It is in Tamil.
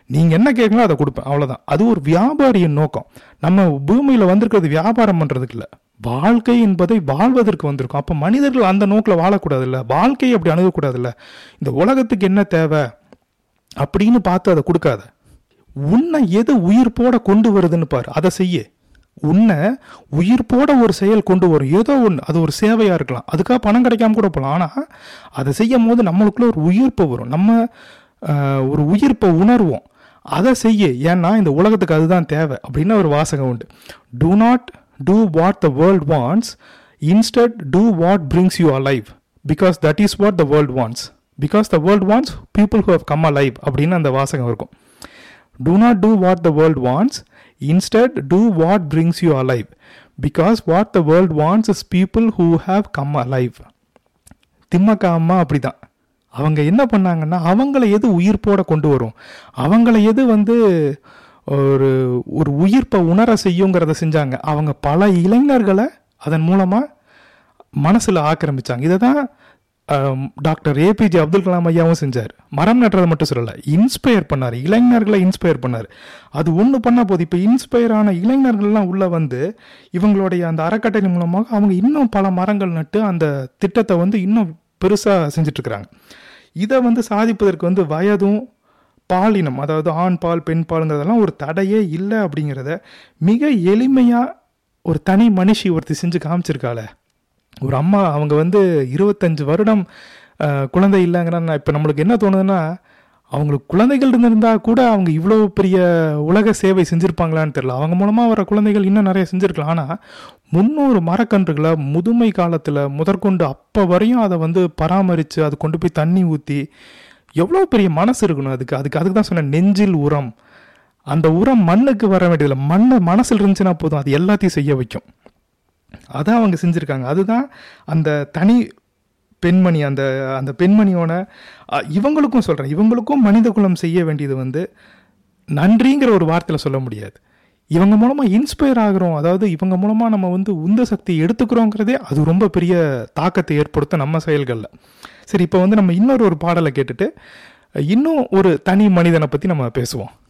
நீங்கள் என்ன கேட்கலாம் அதை கொடுப்பேன் அவ்வளோதான் அது ஒரு வியாபாரியின் நோக்கம் நம்ம பூமியில் வந்திருக்கிறது வியாபாரம் பண்ணுறதுக்கு இல்லை வாழ்க்கை என்பதை வாழ்வதற்கு வந்திருக்கும் அப்போ மனிதர்கள் அந்த நோக்கில் வாழக்கூடாதுல்ல வாழ்க்கையை அப்படி அணுகக்கூடாதுல்ல இந்த உலகத்துக்கு என்ன தேவை அப்படின்னு பார்த்து அதை கொடுக்காத உன்னை எது உயிர் போட கொண்டு வருதுன்னு பாரு அதை செய்ய உன்னை உயிர் போட ஒரு செயல் கொண்டு வரும் ஏதோ ஒன்று அது ஒரு சேவையாக இருக்கலாம் அதுக்காக பணம் கிடைக்காம கூட போகலாம் ஆனால் அதை செய்யும் போது நம்மளுக்குள்ள ஒரு உயிர்ப்பு வரும் நம்ம ஆஹ், ஒரு உயிர்ப்பை உணர்வோம் அதை செய்ய ஏன்னா இந்த உலகத்துக்கு அதுதான் தேவை அப்படின்னு ஒரு வாசகம் உண்டு do not do what the world wants instead do what brings you alive because that is what the world wants because the world wants people who have come alive அப்படின்னு அந்த வாசகம் இருக்கும் do not do what the world wants instead do what brings you alive because what the world wants is people who have come alive Thimmakka அம்மா அப்படிதான் அவங்க என்ன பண்ணாங்கன்னா அவங்கள எது உயிர்ப்போட கொண்டு வரும் அவங்கள எது வந்து ஒரு ஒரு உயிர்ப்பை உணர செய்யுங்கிறத செஞ்சாங்க அவங்க பல இளைஞர்களை அதன் மூலமாக மனசில் ஆக்கிரமிச்சாங்க இதை தான் டாக்டர் ஏபிஜே அப்துல் கலாம் ஐயாவும் செஞ்சார் மரம் நட்டுறதை மட்டும் சொல்லலை இன்ஸ்பயர் பண்ணார் இளைஞர்களை இன்ஸ்பயர் பண்ணார் அது ஒன்று பண்ண போது இப்போ இன்ஸ்பயர் ஆன இளைஞர்கள்லாம் உள்ளே வந்து இவங்களுடைய அந்த அறக்கட்டளை மூலமாக அவங்க இன்னும் பல மரங்கள் நட்டு அந்த திட்டத்தை வந்து இன்னும் பெருசாக செஞ்சிட்ருக்குறாங்க இதை வந்து சாதிப்பதற்கு வந்து வயதும் பாலினம் அதாவது ஆண் பால் பெண் பாலுங்கிறதெல்லாம் ஒரு தடையே இல்லை அப்படிங்கிறத மிக எளிமையாக ஒரு தனி மனுஷி ஒருத்தி செஞ்சு காமிச்சிருக்காளே ஒரு அம்மா அவங்க வந்து இருபத்தஞ்சு வருடம் அஹ், குழந்தை இல்லைங்கிறன்னா இப்போ நம்மளுக்கு என்ன தோணுதுன்னா அவங்களுக்கு குழந்தைகள் இருந்திருந்தா கூட அவங்க இவ்வளோ பெரிய உலக சேவை செஞ்சுருப்பாங்களான்னு தெரியல அவங்க மூலமாக வர குழந்தைகள் இன்னும் நிறைய செஞ்சுருக்கலாம் ஆனால் முந்நூறு மரக்கன்றுகளை முதுமை காலத்தில் முதற்கொண்டு அப்போ வரையும் அதை வந்து பராமரித்து அதை கொண்டு போய் தண்ணி ஊற்றி எவ்வளோ பெரிய மனசு இருக்கணும் அதுக்கு அதுக்கு அதுக்கு தான் சொன்னேன் நெஞ்சில் உரம் அந்த உரம் மண்ணுக்கு வர வேண்டியதில்லை மண்ணை மனசில் இருந்துச்சுன்னா போதும் அது எல்லாத்தையும் செய்ய வைக்கும் அதான் அவங்க செஞ்சுருக்காங்க அதுதான் அந்த தனி பெண்மணி அந்த அந்த பெண்மணியோட அ, இவங்களுக்கும் சொல்கிறேன் இவங்களுக்கும் மனித குலம் செய்ய வேண்டியது வந்து நன்றிங்கிற ஒரு வார்த்தையில் சொல்ல முடியாது இவங்க மூலமாக இன்ஸ்பயர் ஆகுறோம் அதாவது இவங்க மூலமாக நம்ம வந்து உந்த சக்தி எடுத்துக்கிறோங்கிறதே அது ரொம்ப பெரிய தாக்கத்தை ஏற்படுத்தும் நம்ம செயல்களில் சரி இப்போ வந்து நம்ம இன்னொரு ஒரு பாடலை கேட்டுட்டு இன்னும் ஒரு தனி மனிதனை பற்றி நம்ம பேசுவோம்